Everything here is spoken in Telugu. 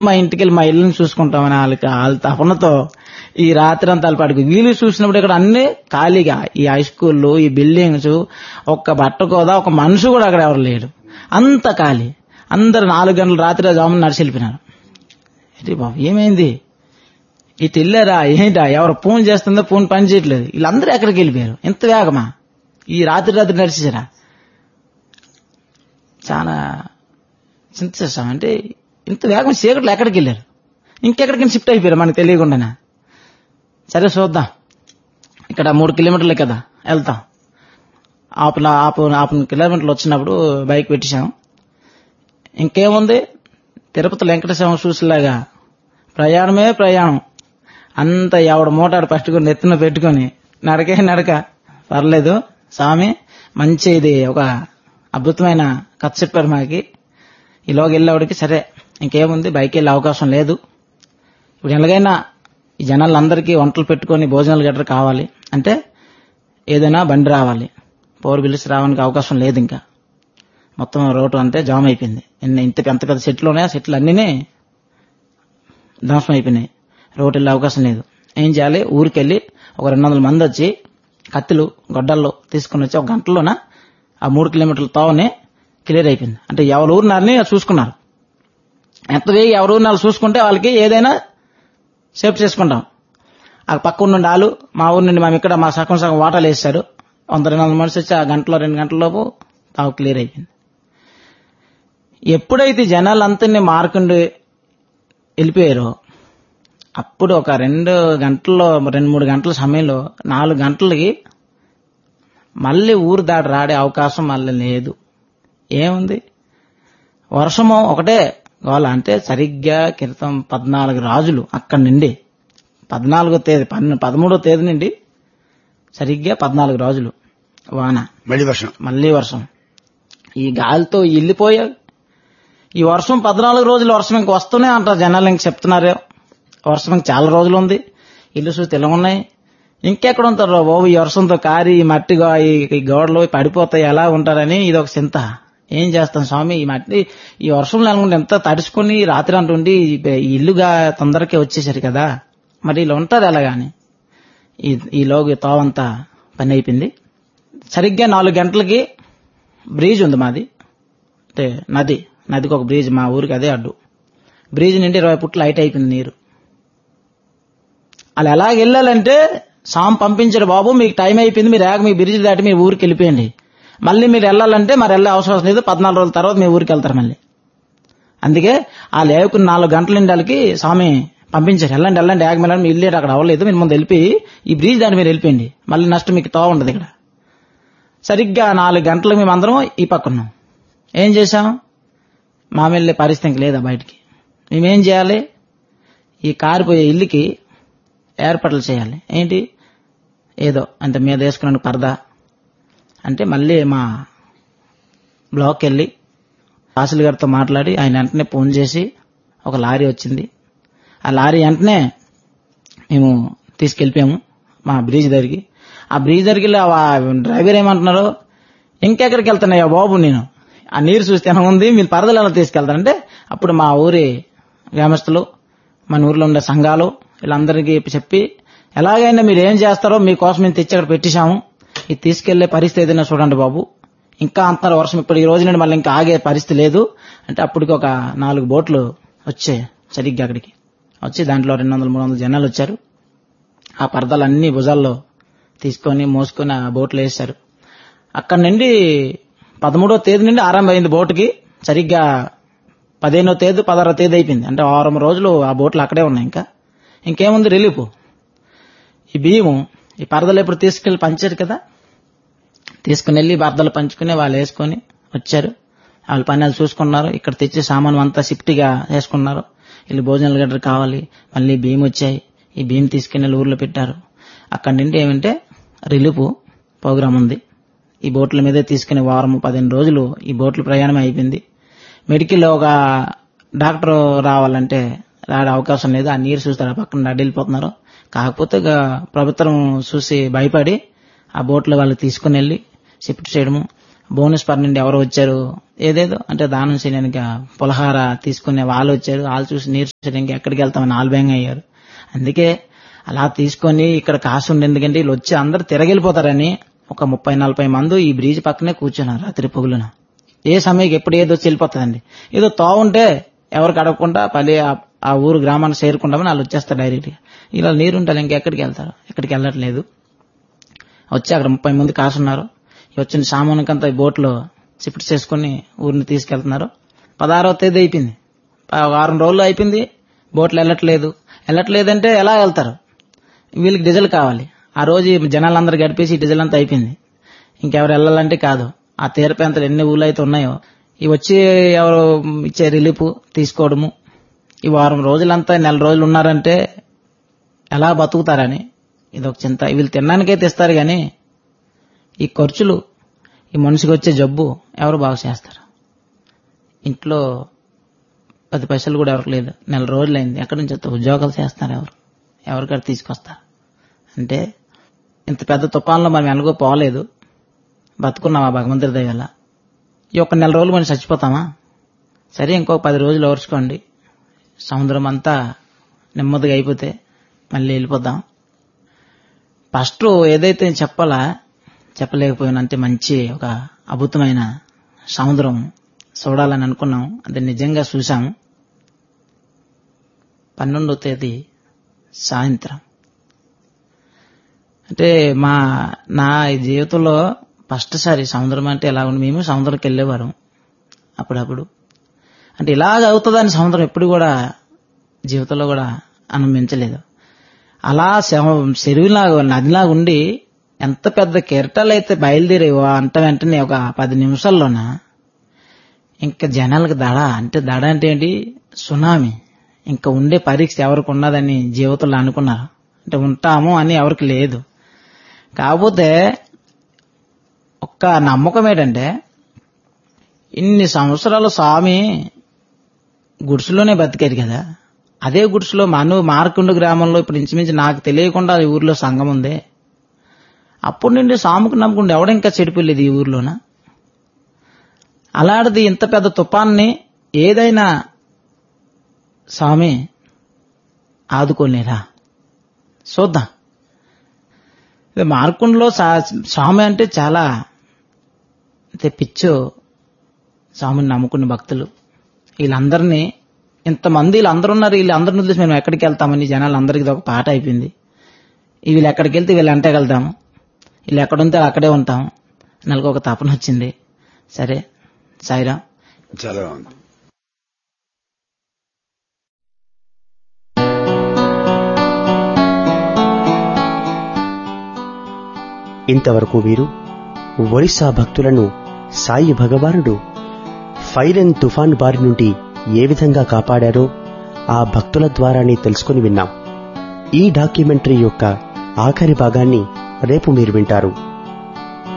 మా ఇంటికి వెళ్ళి మా ఇల్లుని చూసుకుంటామని వాళ్ళకి వాళ్ళ తపనతో ఈ రాత్రి అంతా వాళ్ళ పాటికి వీలు చూసినప్పుడు ఇక్కడ అన్ని ఖాళీగా ఈ హై స్కూళ్ళు ఈ బిల్డింగ్స్ ఒక్క బట్ట కోదా ఒక మనిషి కూడా అక్కడ ఎవరు లేడు అంత ఖాళీ అందరు నాలుగు గంటలు రాత్రి జామున నడిచి వెళ్ళిపోయినారు ఏంటి బాబు ఏమైంది ఇటు వెళ్ళారా ఏంటా ఎవరు ఫోన్ చేస్తుందో ఫోన్ పని చేయట్లేదు వీళ్ళందరూ ఎక్కడికి వెళ్ళిపోయారు ఇంత వేగమా ఈ రాత్రి రాత్రి నడిచేసారా చాలా చింతిస్తాం అంటే ఇంత వేగం చీకట్లో ఎక్కడికి వెళ్ళారు ఇంకెక్కడికి షిఫ్ట్ అయిపోయారు మనకు తెలియకుండానే సరే చూద్దాం ఇక్కడ మూడు కిలోమీటర్లే కదా వెళ్తాం ఆపు ఆపు ఆపు కిలోమీటర్లు వచ్చినప్పుడు బైక్ పెట్టేశాం ఇంకేముంది తిరుపతి వెంకటేశ్వర చూసేలాగా ప్రయాణమే ప్రయాణం అంత ఎవడ మోటార్ పట్టుకుని నెత్తిన పెట్టుకొని నడకే నడక పర్లేదు స్వామి మంచి ఇది ఒక అద్భుతమైన కథ చెప్పారు మాకి ఈలోకి వెళ్ళేవాడికి సరే ఇంకేముంది బైక్ వెళ్ళే అవకాశం లేదు ఇప్పుడు ఎలాగైనా ఈ జనాలందరికీ వంటలు పెట్టుకొని భోజనాలు గట్రా కావాలి అంటే ఏదైనా బండి రావాలి పవర్ బిల్స్ రావడానికి అవకాశం లేదు ఇంకా మొత్తం రోడ్డు అంతే జామ్ అయిపోయింది ఎన్ని ఇంత పెద్ద పెద్ద సెట్లు ఉన్నాయి ఆ సెట్లు అన్నీ ధ్వంసం అయిపోయినాయి రోడ్డు వెళ్ళే అవకాశం లేదు ఏం చేయాలి ఊరికి వెళ్ళి ఒక రెండు వందల మంది వచ్చి కత్తులు గొడ్డల్లో తీసుకుని వచ్చి ఒక గంటలోన ఆ మూడు కిలోమీటర్ల తావనే క్లియర్ అయిపోయింది అంటే ఎవరు ఊరినారని చూసుకున్నారు ఎంత వేగి ఎవరు ఊరినారు చూసుకుంటే వాళ్ళకి ఏదైనా సేఫ్ చేసుకుంటాం ఆ పక్క ఉన్న వాళ్ళు మా ఊరి నుండి మేము ఇక్కడ మా సగం సగం వాటాలు వేస్తారు వంద రెండు వందల మనిషి వచ్చి ఆ గంటలో రెండు గంటల లోపు తావు క్లియర్ అయిపోయింది ఎప్పుడైతే జనాలంతని మారుకుండి వెళ్ళిపోయారో అప్పుడు ఒక రెండు గంటల్లో రెండు మూడు గంటల సమయంలో నాలుగు గంటలకి మళ్ళీ ఊరు దాటి రాడే అవకాశం మళ్ళీ లేదు ఏముంది వర్షము ఒకటే గోల అంటే సరిగ్గా క్రితం పద్నాలుగు రాజులు అక్కడి నుండి పద్నాలుగో తేదీ పన్ను పదమూడో తేదీ నుండి సరిగ్గా పద్నాలుగు రోజులు వాన మళ్ళీ వర్షం మళ్ళీ వర్షం ఈ గాలితో ఇల్లిపోయా ఈ వర్షం పద్నాలుగు రోజులు వర్షం ఇంక వస్తూనే అంటారు జనాలు ఇంక చెప్తున్నారు వర్షం ఇంక చాలా రోజులు ఉంది ఇల్లు చూసి తెల్లగున్నాయి ఇంకెక్కడ ఉంటారు బాబు ఈ వర్షంతో కారి ఈ మట్టి గో- ఈ- ఈ గోడలు పడిపోతాయి ఎలా ఉంటారని ఇది ఒక చింత ఏం చేస్తాం స్వామి ఈ మట్టి ఈ వర్షంలో అనుకుంటే ఎంత తడుచుకుని రాత్రి అంటుండి ఈ ఇల్లుగా తొందరకే వచ్చేసారు కదా మరి ఇలా ఉంటారు ఎలాగాని ఈ ఈలోగు తోవంతా పని అయిపోయింది సరిగ్గా నాలుగు గంటలకి బ్రిడ్జ్ ఉంది మాది అంటే నది నదికి ఒక బ్రిడ్జ్ మా ఊరికి అదే అడ్డు బ్రిడ్జ్ నుండి ఇరవై పుట్లు లైట్ అయిపోయింది నీరు అలా ఎలాగ వెళ్ళాలంటే సాం పంపించారు బాబు మీకు టైం అయిపోయింది మీరు ఏక మీ బ్రిడ్జ్ దాటి మీ ఊరికి వెళ్ళిపోయండి మళ్ళీ మీరు వెళ్ళాలంటే మరి వెళ్ళే అవసరం లేదు పద్నాలుగు రోజుల తర్వాత మీ ఊరికి వెళ్తారు మళ్ళీ అందుకే ఆ లేకున్న నాలుగు గంటల నుండి వాళ్ళకి స్వామి పంపించారు వెళ్ళండి వెళ్ళండి ఏక వెళ్ళండి మీ ఇల్లు అక్కడ అవ్వలేదు మీరు ముందు వెళ్ళిపోయి ఈ బ్రిడ్జ్ దాటి మీరు వెళ్ళిపోయింది మళ్ళీ నష్టం మీకు తో ఉండదు ఇక్కడ సరిగ్గా నాలుగు గంటలకు మేము అందరం ఈ పక్క ఉన్నాం ఏం చేశాం మామెళ్ళే పరిస్థితి ఇంక లేదా బయటికి మేమేం చేయాలి ఈ కారిపోయే ఇల్లుకి ఏర్పాట్లు చేయాలి ఏంటి ఏదో అంటే మీద వేసుకున్న పరదా అంటే మళ్ళీ మా బ్లాక్ వెళ్ళి తహసీల్ గారితో మాట్లాడి ఆయన వెంటనే ఫోన్ చేసి ఒక లారీ వచ్చింది ఆ లారీ వెంటనే మేము తీసుకెళ్ళిపోయాము మా బ్రిడ్జ్ దగ్గరికి ఆ బ్రిడ్జ్ దగ్గరికి వెళ్ళి ఆ డ్రైవర్ ఏమంటున్నారు ఇంకెక్కడికి వెళ్తున్నాయా బాబు నేను ఆ నీరు చూస్తే ఎలా ఉంది మీరు పరదలు ఎలా తీసుకెళ్తారంటే అప్పుడు మా ఊరి గ్రామస్తులు మన ఊర్లో ఉండే సంఘాలు వీళ్ళందరికీ చెప్పి ఎలాగైనా మీరు ఏం చేస్తారో మీకోసం మేము తెచ్చి అక్కడ పెట్టేశాము ఇది తీసుకెళ్లే పరిస్థితి ఏదైనా చూడండి బాబు ఇంకా అంటున్నారు వర్షం ఇప్పుడు ఈ రోజు నుండి మళ్ళీ ఇంకా ఆగే పరిస్థితి లేదు అంటే అప్పటికి ఒక నాలుగు బోట్లు వచ్చాయి సరిగ్గా అక్కడికి వచ్చి దాంట్లో రెండు వందల మూడు వందల జనాలు వచ్చారు ఆ పరదాలన్నీ భుజాల్లో తీసుకొని మోసుకొని ఆ బోట్లు వేశారు అక్కడ నుండి పదమూడో తేదీ నుండి ఆరంభమైంది బోటుకి సరిగ్గా పదిహేనో తేదీ పదహారో తేదీ అయిపోయింది అంటే వారం రోజులు ఆ బోట్లు అక్కడే ఉన్నాయి ఇంకా ఇంకేముంది రిలీఫ్ ఈ బియ్యము ఈ పరదలు ఎప్పుడు తీసుకెళ్లి పంచారు కదా తీసుకుని వెళ్ళి బర్దలు పంచుకుని వాళ్ళు వేసుకొని వచ్చారు వాళ్ళ పని వాళ్ళు చూసుకున్నారు ఇక్కడ తెచ్చి సామాను అంతా షిఫ్ట్గా వేసుకున్నారు వీళ్ళు భోజనాలు గట్రా కావాలి మళ్ళీ బియ్యం వచ్చాయి ఈ బియ్యం తీసుకుని వెళ్ళి ఊర్లో పెట్టారు అక్కడి నుండి ఏమంటే రిలీఫ్ ప్రోగ్రామ్ ఉంది ఈ బోట్ల మీదే తీసుకుని వారం పదిహేను రోజులు ఈ బోట్ల ప్రయాణం అయిపోయింది మెడికల్ ఒక డాక్టర్ రావాలంటే రాడే అవకాశం లేదు ఆ నీరు చూస్తారు ఆ పక్కన అడ్డు వెళ్ళిపోతున్నారు కాకపోతే ఇక ప్రభుత్వం చూసి భయపడి ఆ బోట్లో వాళ్ళు తీసుకుని వెళ్ళి షిఫ్ట్ చేయడము భువనేశ్వర్ నుండి ఎవరు వచ్చారు ఏదేదో అంటే దానం చేయడానికి ఆ పులహార తీసుకునే వాళ్ళు వచ్చారు వాళ్ళు చూసి నీరు చేయడానికి ఎక్కడికి వెళ్తామని ఆల్బేంగా అయ్యారు అందుకే అలా తీసుకొని ఇక్కడ కాసు ఉండి ఎందుకంటే వీళ్ళు వచ్చి అందరు తిరగెళ్ళిపోతారని ఒక ముప్పై నలభై మంది ఈ బ్రిడ్జ్ పక్కనే కూర్చున్నారు రాత్రి పొగులున ఏ సమయంకి ఎప్పుడు ఏదో వెళ్ళిపోతుందండి ఏదో తోవుంటే ఎవరికి అడగకుండా పది ఆ- ఆ ఊరు గ్రామాన్ని చేరుకుంటామని వాళ్ళు వచ్చేస్తారు డైరెక్ట్గా ఇలా నీరు ఉంటారు ఇంకెక్కడికి వెళ్తారు ఎక్కడికి వెళ్ళట్లేదు వచ్చి అక్కడ ముప్పై మంది కాసున్నారు ఈ వచ్చిన సామానుకంతా ఈ బోట్లో షిఫ్ట్ చేసుకుని ఊరిని తీసుకెళ్తున్నారు పదహారవ తేదీ అయిపోయింది ప- వారం రోజులు అయిపోయింది బోట్లు వెళ్ళట్లేదు వెళ్ళట్లేదంటే ఎలా వెళ్తారు వీళ్ళకి డీజిల్ కావాలి ఆ రోజు ఈ జనాలందరూ గడిపేసి ఈ డీజిల్ అంతా అయిపోయింది ఇంకెవరు వెళ్ళాలంటే కాదు ఆ తీరప్రాంతాలు ఎన్ని ఊళ్ళు అయితే ఉన్నాయో ఇవి వచ్చి ఎవరు ఇచ్చే రిలీఫ్ తీసుకోవడము ఈ వారం రోజులంతా నెల రోజులు ఉన్నారంటే ఎలా బతుకుతారని ఇది ఒక చింత వీళ్ళు తినడానికైతే ఇస్తారు కానీ ఈ ఖర్చులు ఈ మనిషికి వచ్చే జబ్బు ఎవరు బాగు చేస్తారు ఇంట్లో పది పైసలు కూడా ఎవరికి లేదు నెల రోజులైంది ఎక్కడి నుంచి వస్తే ఉద్యోగాలు చేస్తారు ఎవరు ఎవరికాడ తీసుకొస్తారు అంటే ఇంత పెద్ద తుఫాన్లో మనం ఎలాగో పోలేదు బతుకున్నామా భగవంతుడి దయ వల్ల ఈ ఒక్క నెల రోజులు మనం చచ్చిపోతామా సరే ఇంకో పది రోజులు ఓర్చుకోండి సముద్రం అంతా నెమ్మదిగా అయిపోతే మళ్ళీ వెళ్ళిపోదాం ఫస్ట్ ఏదైతే నేను చెప్పాలా చెప్పలేకపోయినా అంటే మంచి ఒక అద్భుతమైన సముద్రం చూడాలని అనుకున్నాం అది నిజంగా చూసాము పన్నెండో తేదీ సాయంత్రం అంటే మా నా ఈ జీవితంలో ఫస్ట్ సారి సముద్రం అంటే ఎలా ఉంది మేము సముద్రంకి వెళ్ళేవారం అప్పుడప్పుడు అంటే ఇలాగ అవుతుందని సముద్రం ఎప్పుడు కూడా జీవితంలో కూడా అనుభవించలేదు అలా శవ- చెరువులాగా నదిలాగా ఉండి ఎంత పెద్ద కెరటాలు అయితే బయలుదేరేవో అంట వెంటనే ఒక పది నిమిషాల్లోన ఇంకా జనాలకు దడ అంటే దడ అంటే ఏంటి సునామీ ఇంకా ఉండే పరీక్ష ఎవరికి ఉన్నదని జీవితంలో అనుకున్నారు అంటే ఉంటాము అని ఎవరికి లేదు కాకపోతే ఒక్క నమ్మకం ఏంటంటే ఇన్ని సంవత్సరాలు స్వామి గుడిసెలోనే బతికారు కదా అదే గుడిసెలో మను మార్కుండు గ్రామంలో ఇప్పుడు ఇంచుమించు నాకు తెలియకుండా ఈ ఊర్లో సంఘం ఉంది అప్పుడు నుండి సాముకు నమ్ముకుంటే ఎవడ ఇంకా చెడిపోలేదు ఈ ఊర్లోన అలాంటిది ఇంత పెద్ద తుఫాన్ని ఏదైనా స్వామి ఆదుకోలేరా చూద్దాం ఇది మార్కుండలో సా- స్వామి అంటే చాలా అంటే పిచ్చో స్వామిని నమ్ముకున్న భక్తులు వీళ్ళందరినీ ఇంతమంది వీళ్ళందరూ ఉన్నారు వీళ్ళందరిని వదిలేసి మేము ఎక్కడికి వెళ్తామని జనాలు అందరికీ ఇది ఒక పాట అయిపోయింది ఈ వీళ్ళు ఎక్కడికి వెళ్తే వీళ్ళు వెంటే వెళ్తాము వీళ్ళు ఎక్కడుంటే అక్కడే ఉంటాము నెలకు ఒక తపన వచ్చింది సరే సాయిరాం చాలా బాగుంది ఇంతవరకు మీరు ఒరిస్సా భక్తులను సాయి భగవానుడు ఫైరన్ తుఫాన్ బారి నుండి ఏ విధంగా కాపాడారో ఆ భక్తుల ద్వారానే తెలుసుకుని విన్నాం ఈ డాక్యుమెంటరీ యొక్క ఆఖరి భాగాన్ని రేపు మీరు వింటారు